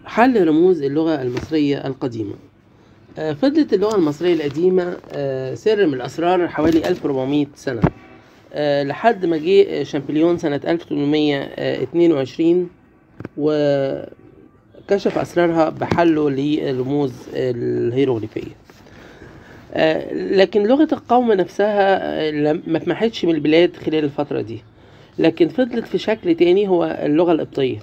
حل رموز اللغة المصرية القديمة آه، فضلت اللغة المصرية القديمة آه، سر من الأسرار حوالي 1400 سنة آه، لحد ما جه شامبليون سنة 1822 وكشف أسرارها بحله للرموز الهيروغليفية آه، لكن لغة القوم نفسها آه، لم- ما اتمحتش من البلاد خلال الفترة دي لكن فضلت في شكل تاني هو اللغة القبطية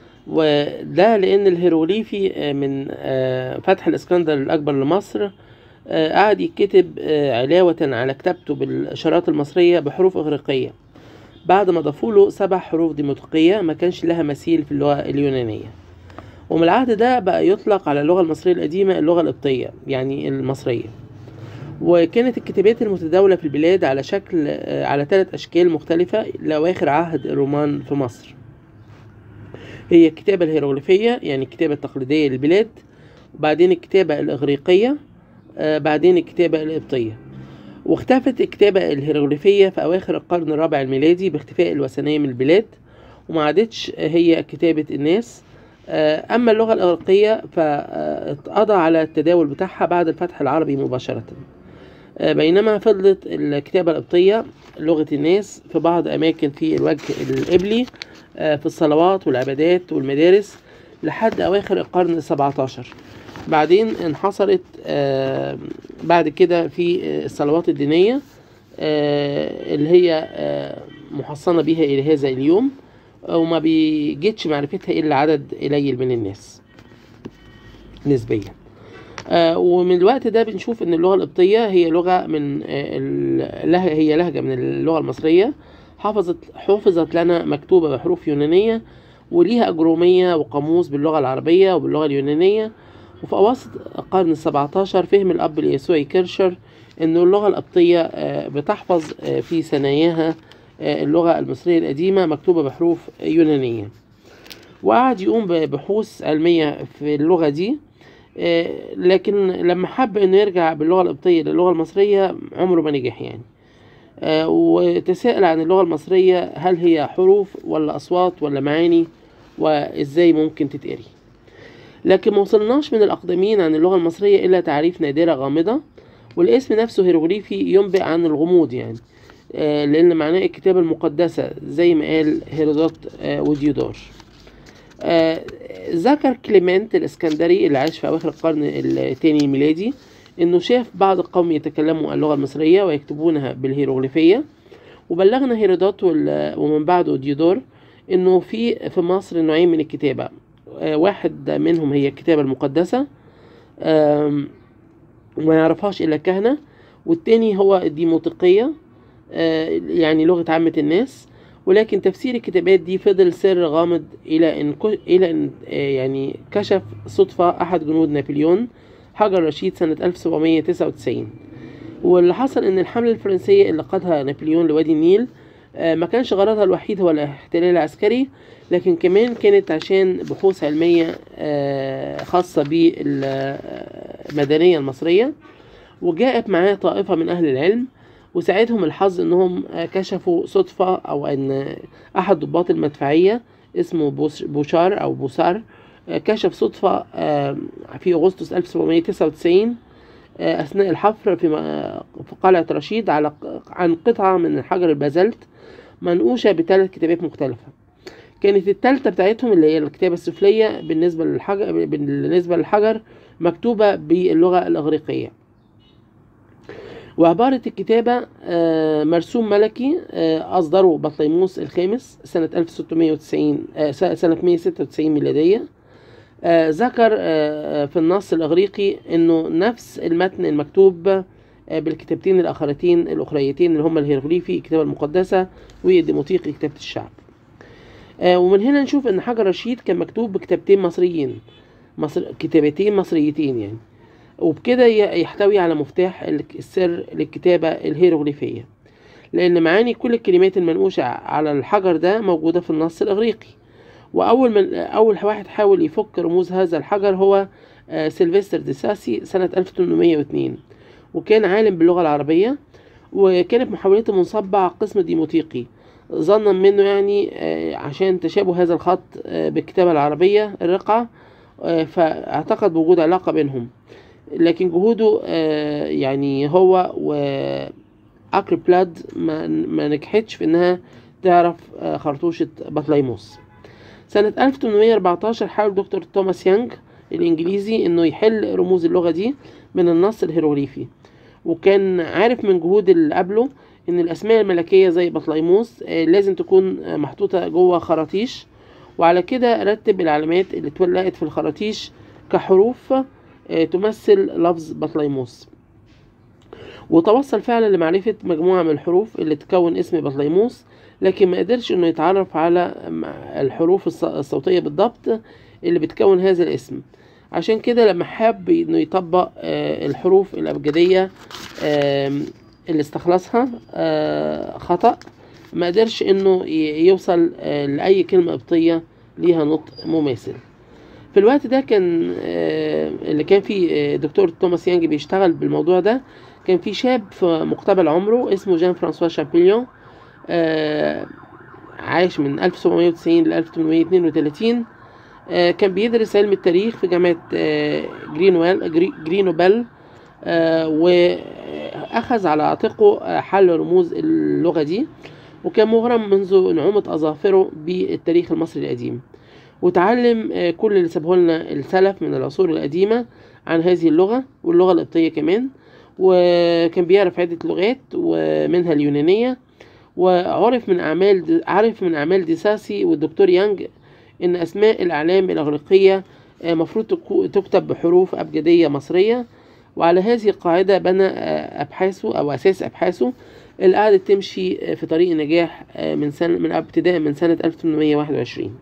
وده لأن الهيروغليفي آه، من آه، فتح الإسكندر الأكبر لمصر آه، قعد يتكتب آه، علاوة على كتابته بالإشارات المصرية بحروف إغريقية بعد ما ضافوا له سبع حروف ديموتيقية ما كانش لها مثيل في اللغة اليونانية ومن العهد ده بقى يطلق على اللغة المصرية القديمة اللغة القبطية يعني المصرية وكانت الكتابات المتداولة في البلاد على شكل آه، على ثلاث أشكال مختلفة لأواخر عهد الرومان في مصر هي الكتابة الهيروغليفية يعني الكتابة التقليدية للبلاد وبعدين الكتابة الإغريقية آه، بعدين الكتابة القبطية واختفت الكتابة الهيروغليفية في أواخر القرن الرابع الميلادي باختفاء الوثنية من البلاد وما عادتش هي كتابة الناس آه، أما اللغة الإغريقية فاتقضى على التداول بتاعها بعد الفتح العربي مباشرة آه، بينما فضلت الكتابة القبطية لغة الناس في بعض أماكن في الوجه القبلي آه، في الصلوات والعبادات والمدارس لحد أواخر القرن السبعة عشر بعدين انحصرت آه، بعد كده في آه، الصلوات الدينية آه، اللي هي آه، محصنة بها إلى هذا اليوم وما بيجيتش معرفتها إلا عدد قليل من الناس نسبيا آه، ومن الوقت ده بنشوف ان اللغه القبطيه هي لغه من آه، ال- لهجه هي لهجه من اللغه المصريه حفظت حفظت لنا مكتوبه بحروف يونانيه وليها اجروميه وقاموس باللغه العربيه وباللغه اليونانيه وفي اواسط القرن السبعتاشر فهم الاب اليسوعي كيرشر ان اللغه القبطيه آه، بتحفظ آه، في ثناياها آه، اللغه المصريه القديمه مكتوبه بحروف يونانيه وقعد يقوم ببحوث علميه في اللغه دي آه، لكن لما حب انه يرجع باللغه القبطيه للغه المصريه عمره ما نجح يعني آه، وتساءل عن اللغه المصريه هل هي حروف ولا اصوات ولا معاني وازاي ممكن تتقري لكن ما وصلناش من الاقدمين عن اللغه المصريه الا تعريف نادره غامضه والاسم نفسه هيروغليفي ينبئ عن الغموض يعني آه، لان معناه الكتابه المقدسه زي ما قال هيرودوت آه، وديودور آه، ذكر كليمنت الاسكندري اللي عاش في اواخر القرن الثاني الميلادي انه شاف بعض القوم يتكلموا اللغه المصريه ويكتبونها بالهيروغليفيه وبلغنا هيرودوت وال- ومن بعده ديودور انه في في مصر نوعين من الكتابه آه، واحد منهم هي الكتابه المقدسه آم، وما يعرفهاش الا الكهنه والتاني هو الديموطيقيه آه، يعني لغه عامه الناس ولكن تفسير الكتابات دي فضل سر غامض الى ان كو- الى ان آه، يعني كشف صدفه احد جنود نابليون حجر رشيد سنه 1799 واللي حصل ان الحمله الفرنسيه اللي قادها نابليون لوادي النيل آه، ما كانش غرضها الوحيد هو الاحتلال العسكري لكن كمان كانت عشان بحوث علميه آه، خاصه بالمدنيه المصريه وجاءت معاه طائفه من اهل العلم وساعدهم الحظ انهم آه، كشفوا صدفة او ان احد ضباط المدفعية اسمه بوش- بوشار او بوسار آه، كشف صدفة آه، في اغسطس 1799 آه، اثناء الحفر في م- في قلعة رشيد على ق- عن قطعة من حجر البازلت منقوشة بثلاث كتابات مختلفة كانت التالتة بتاعتهم اللي هي الكتابة السفلية بالنسبة للحجر بالنسبة للحجر مكتوبة باللغة الإغريقية وعبارة الكتابة آه، مرسوم ملكي آه، أصدره بطليموس الخامس سنة 1690 آه، س- سنة 196 ميلادية آه، ذكر آه، في النص الإغريقي إنه نفس المتن المكتوب آه، بالكتابتين الآخرتين الأخريتين اللي هما الهيروغليفي الكتابة المقدسة والديموطيقي كتابة الشعب آه، ومن هنا نشوف إن حجر رشيد كان مكتوب بكتابتين مصريين مصر كتابتين مصريتين يعني وبكده ي- يحتوي على مفتاح ال- السر للكتابة الهيروغليفية لأن معاني كل الكلمات المنقوشة على الحجر ده موجودة في النص الإغريقي وأول من أول واحد حاول يفك رموز هذا الحجر هو آه، سيلفستر دي ساسي سنة 1802 وكان عالم باللغة العربية وكانت محاولته منصبة على قسم ديموتيقي ظنا منه يعني آه، عشان تشابه هذا الخط آه، بالكتابة العربية الرقعة آه، فاعتقد بوجود علاقة بينهم لكن جهوده آه، يعني هو و بلاد ما, ما نجحتش في انها تعرف آه، خرطوشة بطليموس سنة 1814 حاول دكتور توماس يانج الإنجليزي إنه يحل رموز اللغة دي من النص الهيروغليفي وكان عارف من جهود اللي قبله إن الأسماء الملكية زي بطليموس آه، لازم تكون آه، محطوطة جوه خراطيش وعلى كده رتب العلامات اللي اتولقت في الخراطيش كحروف آه، تمثل لفظ بطليموس وتوصل فعلا لمعرفة مجموعة من الحروف اللي تكون اسم بطليموس لكن ما قدرش انه يتعرف على الحروف الص- الصوتية بالضبط اللي بتكون هذا الاسم عشان كده لما حب انه يطبق آه، الحروف الابجدية آم، اللي استخلصها آه، خطأ ما قدرش انه ي- يوصل آه، لأي كلمة قبطية ليها نطق مماثل في الوقت ده كان آه، اللي كان فيه آه، دكتور توماس يانج بيشتغل بالموضوع ده كان في شاب في مقتبل عمره اسمه جان فرانسوا شامبليون آه، عايش من 1790 ل 1832 آه، كان بيدرس علم التاريخ في جامعة آه، جرينويل جري- جرينوبل آه، وأخذ على عاتقه آه، حل رموز اللغة دي وكان مغرم منذ نعومة أظافره بالتاريخ المصري القديم وتعلم آه، كل اللي سابه لنا السلف من العصور القديمة عن هذه اللغة واللغة القبطية كمان وكان بيعرف عدة لغات ومنها اليونانية وعرف من أعمال عرف من أعمال ديساسي والدكتور يانج إن أسماء الأعلام الإغريقية آه، مفروض تكو- تكتب بحروف أبجدية مصرية وعلى هذه القاعدة بنى آه، أبحاثه أو أساس أبحاثه اللي قعدت تمشي آه، في طريق النجاح آه، من سنة من ابتداء من سنة 1821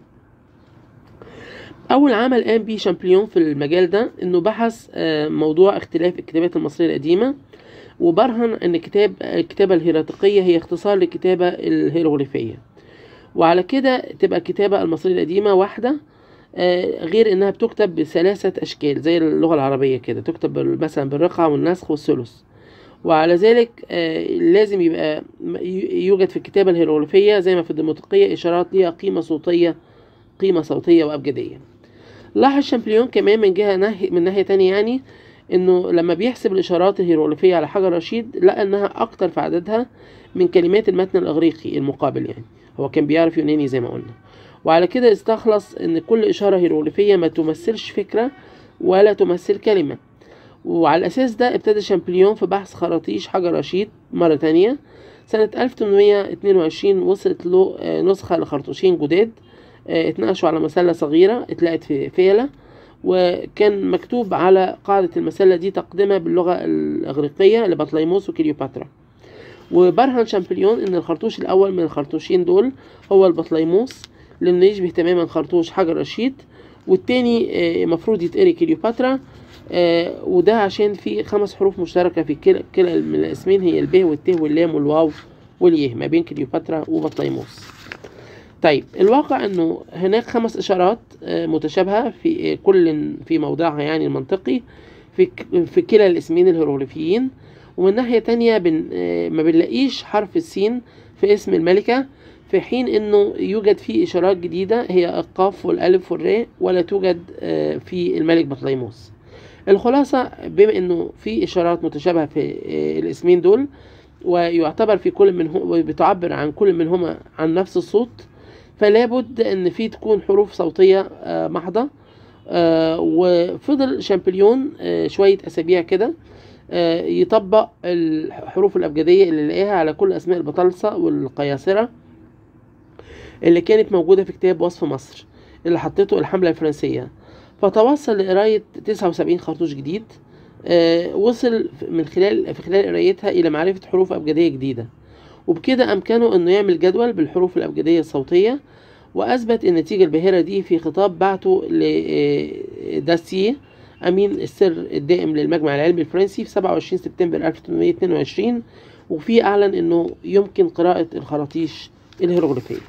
أول عمل قام بيه شامبليون في المجال ده إنه بحث آه، موضوع اختلاف الكتابات المصرية القديمة وبرهن إن كتاب الكتابة الهيراتيقية هي اختصار للكتابة الهيروغليفية وعلى كده تبقى الكتابة المصرية القديمة واحدة آه، غير إنها بتكتب بثلاثة أشكال زي اللغة العربية كده تكتب بال- مثلا بالرقعة والنسخ والثلث وعلى ذلك آه، لازم يبقى م- ي- يوجد في الكتابة الهيروغليفية زي ما في الديمقراطية إشارات ليها قيمة صوتية قيمة صوتية وأبجدية لاحظ شامبليون كمان من جهة ناحية من ناحية تانية يعني إنه لما بيحسب الإشارات الهيروغليفية على حجر رشيد لقى إنها أكتر في عددها من كلمات المتن الإغريقي المقابل يعني هو كان بيعرف يوناني زي ما قلنا وعلى كده استخلص إن كل إشارة هيروغليفية ما تمثلش فكرة ولا تمثل كلمة وعلى الأساس ده ابتدى شامبليون في بحث خراطيش حجر رشيد مرة تانية سنة 1822 وصلت له آه، نسخة لخرطوشين جداد آه، اتناقشوا على مسلة صغيرة اتلقت في فيلة وكان مكتوب على قاعدة المسلة دي تقدمة باللغة الإغريقية لبطليموس وكليوباترا وبرهن شامبليون إن الخرطوش الأول من الخرطوشين دول هو البطليموس لأنه يشبه تماما خرطوش حجر رشيد والتاني آه، مفروض يتقري كليوباترا آه، وده عشان في خمس حروف مشتركة في كلا كلا من الاسمين هي الب والت واللام والواو واليه ما بين كليوباترا وبطليموس طيب الواقع انه هناك خمس اشارات آه، متشابهه في آه، كل في موضعها يعني المنطقي في ك- في كلا الاسمين الهيروغليفيين ومن ناحيه تانية بن آه، ما بنلاقيش حرف السين في اسم الملكه في حين انه يوجد فيه اشارات جديده هي القاف والالف والراء ولا توجد آه، في الملك بطليموس الخلاصه بما انه في اشارات متشابهه في آه، الاسمين دول ويعتبر في كل منهم بتعبر عن كل منهما عن نفس الصوت فلا بد ان في تكون حروف صوتيه آه، محضه آه، وفضل شامبليون آه، شويه اسابيع كده آه، يطبق الحروف الابجديه اللي لقاها على كل اسماء البطالسه والقياصره اللي كانت موجوده في كتاب وصف مصر اللي حطته الحمله الفرنسيه فتوصل لقرايه 79 خرطوش جديد آه، وصل من خلال في خلال قرايتها الى معرفه حروف ابجديه جديده وبكده امكنه انه يعمل جدول بالحروف الابجديه الصوتيه واثبت النتيجه الباهره دي في خطاب بعته لداسيه امين السر الدائم للمجمع العلمي الفرنسي في 27 سبتمبر 1822 وفيه اعلن انه يمكن قراءه الخراطيش الهيروغليفيه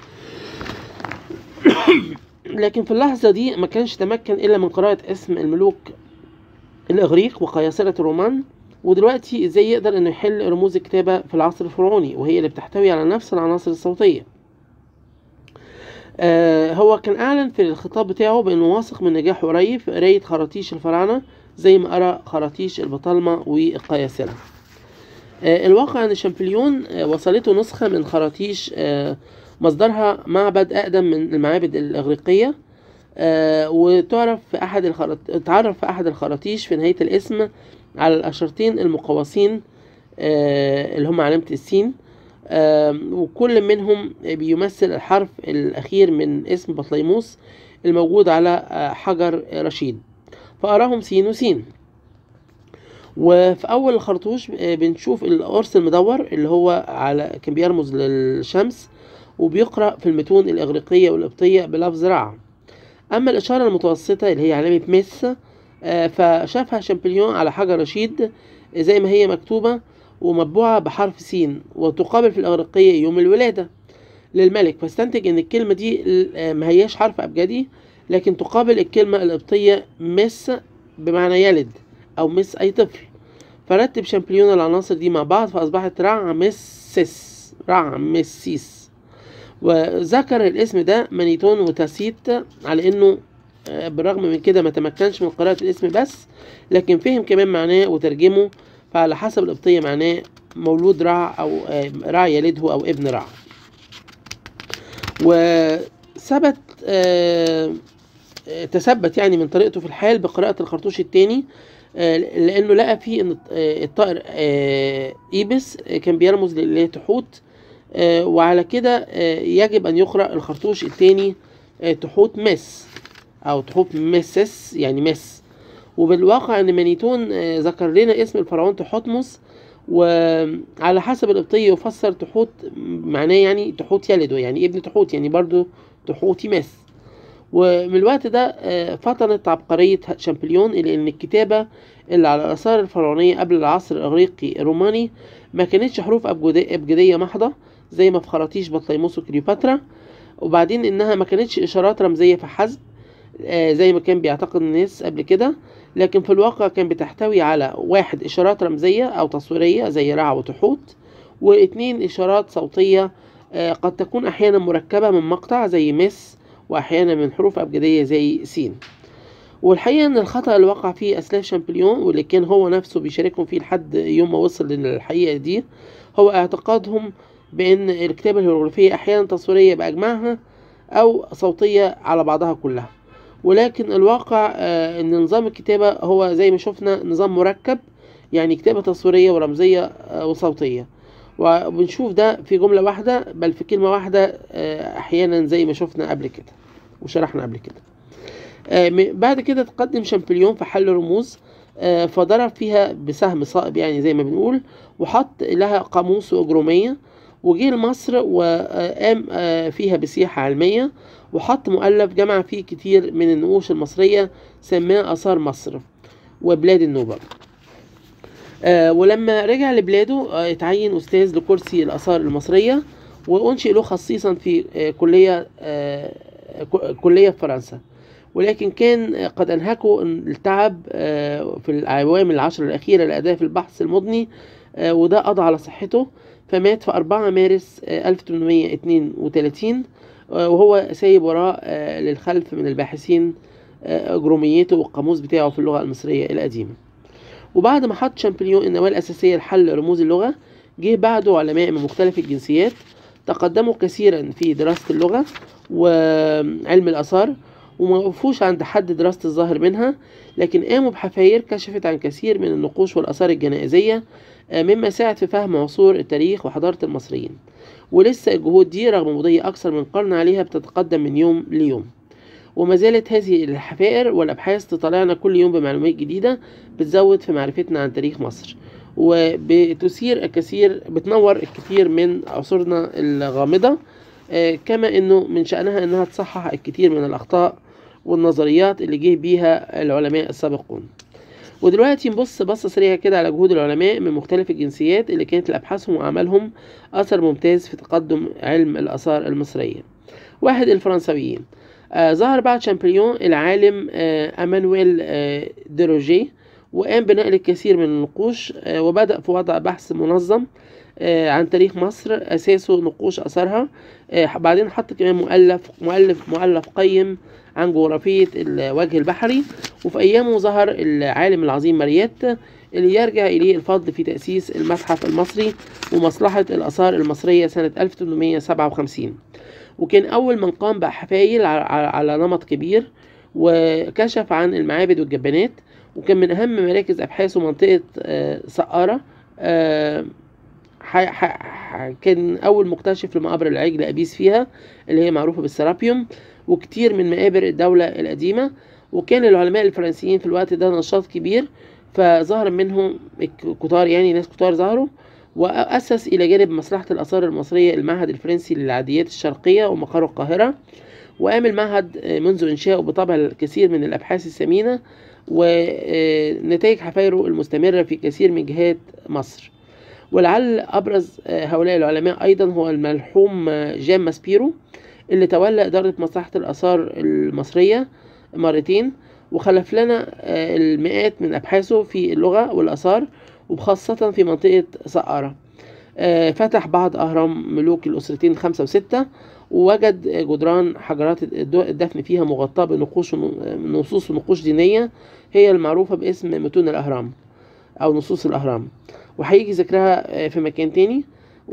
لكن في اللحظه دي ما كانش تمكن الا من قراءه اسم الملوك الاغريق وقياصره الرومان ودلوقتي ازاي يقدر انه يحل رموز الكتابة في العصر الفرعوني وهي اللي بتحتوي على نفس العناصر الصوتية آه هو كان أعلن في الخطاب بتاعه بأنه واثق من نجاحه قريب في قراية خراطيش الفراعنة زي ما قرأ خراطيش البطالمة والقياصرة آه الواقع أن شامبليون آه وصلته نسخة من خراطيش آه مصدرها معبد أقدم من المعابد الإغريقية آه وتعرف في أحد الخراط... تعرف في أحد الخراطيش في نهاية الاسم على الأشرتين المقوسين آه اللي هم علامة السين آه وكل منهم بيمثل الحرف الأخير من اسم بطليموس الموجود على آه حجر رشيد فأراهم سين وسين وفي أول الخرطوش بنشوف القرص المدور اللي هو على كان بيرمز للشمس وبيقرأ في المتون الإغريقية والقبطية بلفظ رع أما الإشارة المتوسطة اللي هي علامة ميس فشافها شامبليون على حجر رشيد زي ما هي مكتوبة ومطبوعة بحرف سين وتقابل في الإغريقية يوم الولادة للملك فاستنتج إن الكلمة دي ما هياش حرف أبجدي لكن تقابل الكلمة القبطية مس بمعنى يلد أو مس أي طفل فرتب شامبليون العناصر دي مع بعض فأصبحت رع مسس رع مسيس وذكر الاسم ده مانيتون وتاسيت على انه بالرغم من كده ما تمكنش من قراءة الاسم بس لكن فهم كمان معناه وترجمه فعلى حسب القبطية معناه مولود رع أو رع يلده أو ابن رع وثبت تثبت يعني من طريقته في الحال بقراءة الخرطوش الثاني لأنه لقى فيه إن الطائر إيبس كان بيرمز لله تحوت وعلى كده يجب أن يقرأ الخرطوش الثاني تحوت مس أو تحوت مسس يعني مس وبالواقع ان مانيتون ذكر لنا اسم الفرعون تحتمس وعلى حسب القبطية يفسر تحوت معناه يعني تحوت يلده يعني ابن تحوت يعني برضو تحوت مس ومن الوقت ده فطنت عبقرية شامبليون إلى أن الكتابة اللي على الآثار الفرعونية قبل العصر الإغريقي الروماني ما كانتش حروف أبجدية محضة زي ما في خراطيش بطليموس وكليوباترا وبعدين إنها ما كانتش إشارات رمزية فحسب زي ما كان بيعتقد الناس قبل كده لكن في الواقع كان بتحتوي على واحد إشارات رمزية أو تصويرية زي رع وتحوت واثنين إشارات صوتية قد تكون أحيانا مركبة من مقطع زي مس وأحيانا من حروف أبجدية زي سين والحقيقة إن الخطأ اللي وقع فيه أسلاف شامبليون واللي كان هو نفسه بيشاركهم فيه لحد يوم ما وصل للحقيقة دي هو اعتقادهم بأن الكتابة الهيروغليفية أحيانا تصويرية بأجمعها أو صوتية على بعضها كلها ولكن الواقع آه ان نظام الكتابة هو زي ما شفنا نظام مركب يعني كتابة تصويرية ورمزية آه وصوتية وبنشوف ده في جملة واحدة بل في كلمة واحدة آه احيانا زي ما شفنا قبل كده وشرحنا قبل كده بعد كده تقدم شامبليون في حل رموز فضرب فيها بسهم صائب يعني زي ما بنقول وحط لها قاموس وأجرومية وجه لمصر وقام فيها بسياحة علمية وحط مؤلف جمع فيه كتير من النقوش المصرية سماه آثار مصر وبلاد النوبة آه ولما رجع لبلاده آه اتعين أستاذ لكرسي الآثار المصرية وأنشئ له خصيصا في آه كلية آه كلية في فرنسا ولكن كان قد أنهكه التعب آه في الأعوام العشر الأخيرة لأداء في البحث المضني آه وده قضى على صحته فمات في 4 مارس آه 1832 وهو سايب وراء للخلف من الباحثين أجروميته والقاموس بتاعه في اللغة المصرية القديمة وبعد ما حط شامبليون النواة الأساسية لحل رموز اللغة جه بعده علماء من مختلف الجنسيات تقدموا كثيرا في دراسة اللغة وعلم الآثار وما وقفوش عند حد دراسة الظاهر منها لكن قاموا بحفاير كشفت عن كثير من النقوش والآثار الجنائزية مما ساعد في فهم عصور التاريخ وحضارة المصريين ولسه الجهود دي رغم مضي أكثر من قرن عليها بتتقدم من يوم ليوم وما زالت هذه الحفائر والأبحاث تطلعنا كل يوم بمعلومات جديدة بتزود في معرفتنا عن تاريخ مصر وبتثير الكثير بتنور الكثير من عصورنا الغامضة كما انه من شأنها انها تصحح الكثير من الأخطاء والنظريات اللي جه بيها العلماء السابقون ودلوقتي نبص بصة سريعة كده على جهود العلماء من مختلف الجنسيات اللي كانت لأبحاثهم وأعمالهم أثر ممتاز في تقدم علم الآثار المصرية واحد الفرنسويين آه ظهر بعد شامبليون العالم آه أمانويل آه ديروجي وقام بنقل الكثير من النقوش آه وبدأ في وضع بحث منظم آه عن تاريخ مصر أساسه نقوش أثرها آه، بعدين حط كمان مؤلف مؤلف مؤلف قيم عن جغرافية الوجه البحري وفي أيامه ظهر العالم العظيم مارييت اللي يرجع إليه الفضل في تأسيس المتحف المصري ومصلحة الآثار المصرية سنة 1857 وكان أول من قام بحفايل على- على على نمط كبير وكشف عن المعابد والجبانات وكان من أهم مراكز أبحاثه منطقة آه، سقارة آه، ح- ح- ح- كان أول مكتشف لمقابر العجل أبيس فيها اللي هي معروفة بالسرابيوم وكتير من مقابر الدولة القديمة وكان العلماء الفرنسيين في الوقت ده نشاط كبير فظهر منهم الك- كتار يعني ناس كتار ظهروا وأسس إلى جانب مصلحة الآثار المصرية المعهد الفرنسي للعاديات الشرقية ومقره القاهرة وقام المعهد آه، منذ إنشائه بطبع الكثير من الأبحاث الثمينة ونتائج حفايره المستمرة في كثير من جهات مصر ولعل أبرز آه، هؤلاء العلماء أيضا هو المرحوم آه، جان ماسبيرو اللي تولى إدارة مصلحة الآثار المصرية مرتين وخلف لنا آه، المئات من أبحاثه في اللغة والآثار وخاصة في منطقة سقارة آه، فتح بعض أهرام ملوك الأسرتين خمسة وستة ووجد جدران حجرات الد- الدفن فيها مغطاة بنقوش ون- نصوص ونقوش دينية هي المعروفة باسم متون الأهرام أو نصوص الأهرام وهيجي ذكرها آه، في مكان تاني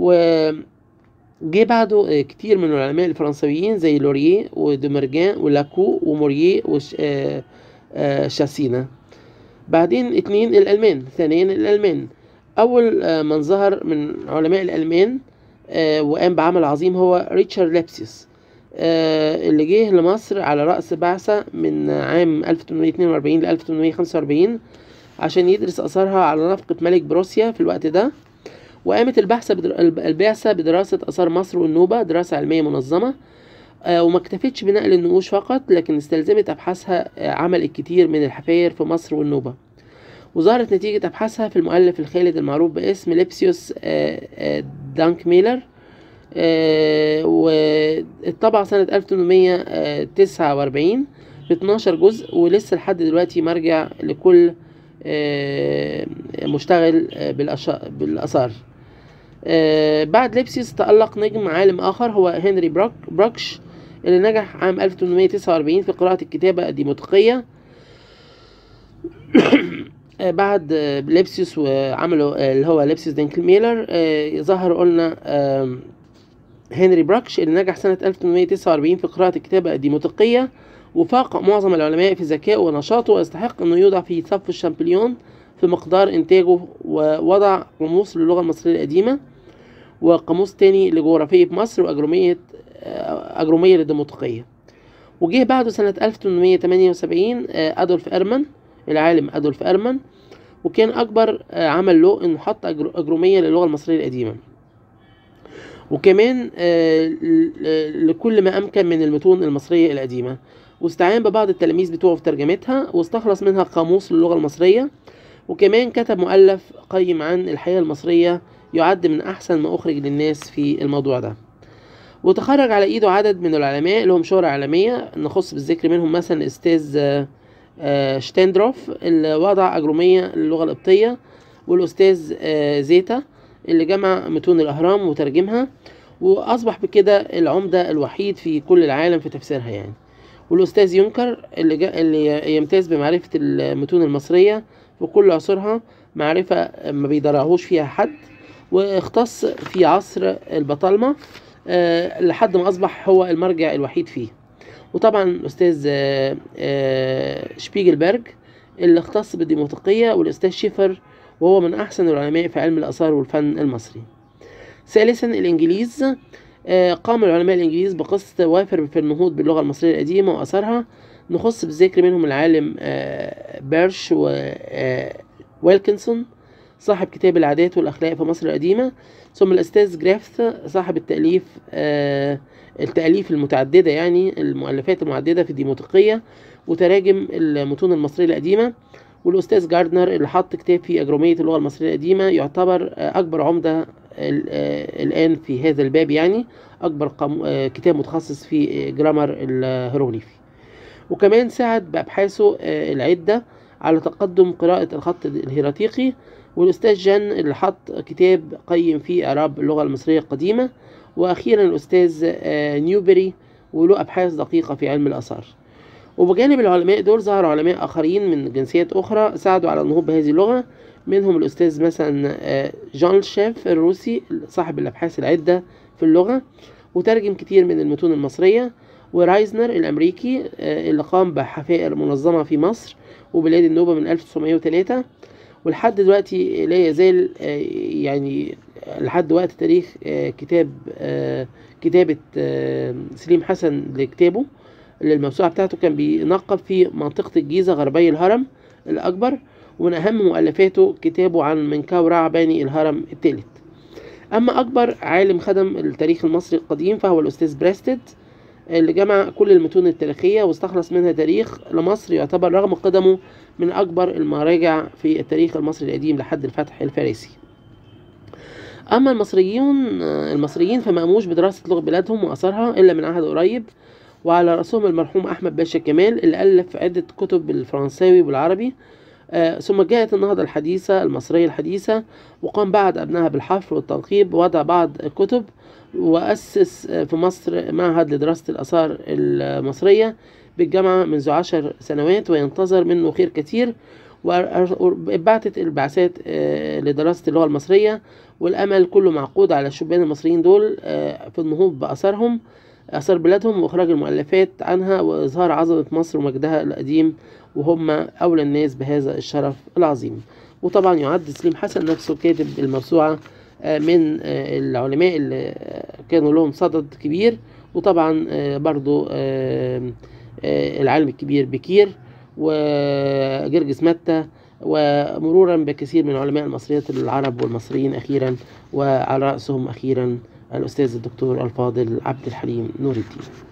وجه بعده آه، كتير من العلماء الفرنسويين زي لوريه ودومرجان ولاكو وموريه وشاسينا بعدين اتنين الألمان ثانيا الألمان أول آه، من ظهر من علماء الألمان آه، وقام بعمل عظيم هو ريتشارد لابسيوس آه، اللي جه لمصر على رأس بعثة من عام 1842 ل 1845 عشان يدرس آثارها على نفقة ملك بروسيا في الوقت ده وقامت البحثة بدر... الب- البعثة بدراسة آثار مصر والنوبة دراسة علمية منظمة آه، وما اكتفتش بنقل النقوش فقط لكن استلزمت أبحاثها آه، عمل الكثير من الحفاير في مصر والنوبة وظهرت نتيجة أبحاثها في المؤلف الخالد المعروف باسم ليبسيوس آه، آه، دانك ميلر آه، والطبع سنة 1849 ب 12 جزء ولسه لحد دلوقتي مرجع لكل آه، مشتغل آه، بالأش- بالآثار آه، بعد ليبسيوس تألق نجم عالم آخر هو هنري بروك بروكش اللي نجح عام 1849 في قراءة الكتابة الديموطيقية آه، بعد آه، ليبسيوس وعملوا آه، اللي هو ليبسيوس دانكل ميلر آه، ظهر قلنا آم، هنري بروكش اللي نجح سنة 1849 في قراءة الكتابة الديموطيقية وفاق معظم العلماء في ذكائه ونشاطه ويستحق أنه يوضع في صف الشامبليون في مقدار إنتاجه ووضع قاموس للغة المصرية القديمة وقاموس تاني لجغرافية مصر وأجرومية آه، أجرومية للديموطيقية وجه بعده سنة 1878 آه، أدولف إرمان العالم أدولف إرمان وكان أكبر آه، عمل له إنه حط أجر- أجرومية للغة المصرية القديمة وكمان آه، ل- ل- لكل ما أمكن من المتون المصرية القديمة واستعان ببعض التلاميذ بتوعه في ترجمتها واستخلص منها قاموس للغة المصرية وكمان كتب مؤلف قيم عن الحياة المصرية يعد من أحسن ما أخرج للناس في الموضوع ده وتخرج على إيده عدد من العلماء لهم شهرة عالمية نخص بالذكر منهم مثلا الأستاذ آه، آه، شتندروف اللي وضع أجرومية للغة القبطية والأستاذ آه، زيتا اللي جمع متون الأهرام وترجمها وأصبح بكده العمدة الوحيد في كل العالم في تفسيرها يعني والأستاذ يونكر اللي, جا اللي يمتاز بمعرفة المتون المصرية في كل عصورها معرفة ما بيدرعهوش فيها حد واختص في عصر البطالمة آه، لحد ما أصبح هو المرجع الوحيد فيه وطبعا الأستاذ آه، آه، شبيجلبرج اللي اختص بالديموطيقية والأستاذ شيفر وهو من أحسن العلماء في علم الآثار والفن المصري ثالثا الإنجليز آه، قام العلماء الإنجليز بقسط وافر في النهوض باللغة المصرية القديمة وأثرها نخص بالذكر منهم العالم آه، بيرش وويلكنسون صاحب كتاب العادات والأخلاق في مصر القديمة ثم الأستاذ جرافث صاحب التأليف آه، التأليف المتعددة يعني المؤلفات المعددة في الديموطيقية وتراجم المتون المصرية القديمة والأستاذ جاردنر اللي حط كتاب في أجرومية اللغة المصرية القديمة يعتبر آه، أكبر عمدة ال- آه، الآن في هذا الباب يعني أكبر قام- آه، كتاب متخصص في جرامر الهيروغليفي وكمان ساعد بأبحاثه آه، العدة على تقدم قراءة الخط الهيراتيقي والأستاذ جان اللي حط كتاب قيم فيه إعراب اللغة المصرية القديمة وأخيرا الأستاذ آه، نيوبري وله أبحاث دقيقة في علم الآثار وبجانب العلماء دول ظهر علماء آخرين من جنسيات أخرى ساعدوا على النهوض بهذه اللغة منهم الأستاذ مثلا آه، جان شيف الروسي صاحب الأبحاث العدة في اللغة وترجم كتير من المتون المصرية ورايزنر الأمريكي آه، اللي قام بحفائر منظمة في مصر وبلاد النوبة من 1903 ولحد دلوقتي لا يزال آه، يعني لحد وقت تاريخ آه، كتاب آه، كتابة آه، سليم حسن لكتابه للموسوعة بتاعته كان بينقب في منطقة الجيزة غربي الهرم الأكبر ومن أهم مؤلفاته كتابه عن منكورع باني الهرم الثالث أما أكبر عالم خدم التاريخ المصري القديم فهو الأستاذ بريستد اللي جمع كل المتون التاريخية واستخلص منها تاريخ لمصر يعتبر رغم قدمه من أكبر المراجع في التاريخ المصري القديم لحد الفتح الفارسي أما المصريون المصريين فما قاموش بدراسة لغة بلادهم وأثرها إلا من عهد قريب وعلى رأسهم المرحوم أحمد باشا كمال اللي ألف عدة كتب بالفرنساوي والعربي آه، ثم جاءت النهضة الحديثة المصرية الحديثة وقام بعد أبنائها بالحفر والتنقيب بوضع بعض الكتب وأسس آه، في مصر معهد لدراسة الآثار المصرية بالجامعة منذ عشر سنوات وينتظر منه خير كثير وبعتت البعثات آه، لدراسة اللغة المصرية والأمل كله معقود على الشبان المصريين دول آه، في النهوض بأثارهم آثار بلادهم وإخراج المؤلفات عنها وإظهار عظمة مصر ومجدها القديم وهم أولى الناس بهذا الشرف العظيم وطبعا يعد سليم حسن نفسه كاتب الموسوعة آه، من آه، العلماء اللي آه، كانوا لهم صدد كبير وطبعا آه، برضو آه، آه، العالم الكبير بكير وجرجس متى ومرورا بكثير من علماء المصريات العرب والمصريين أخيرا وعلى رأسهم أخيرا الأستاذ الدكتور الفاضل عبد الحليم نور الدين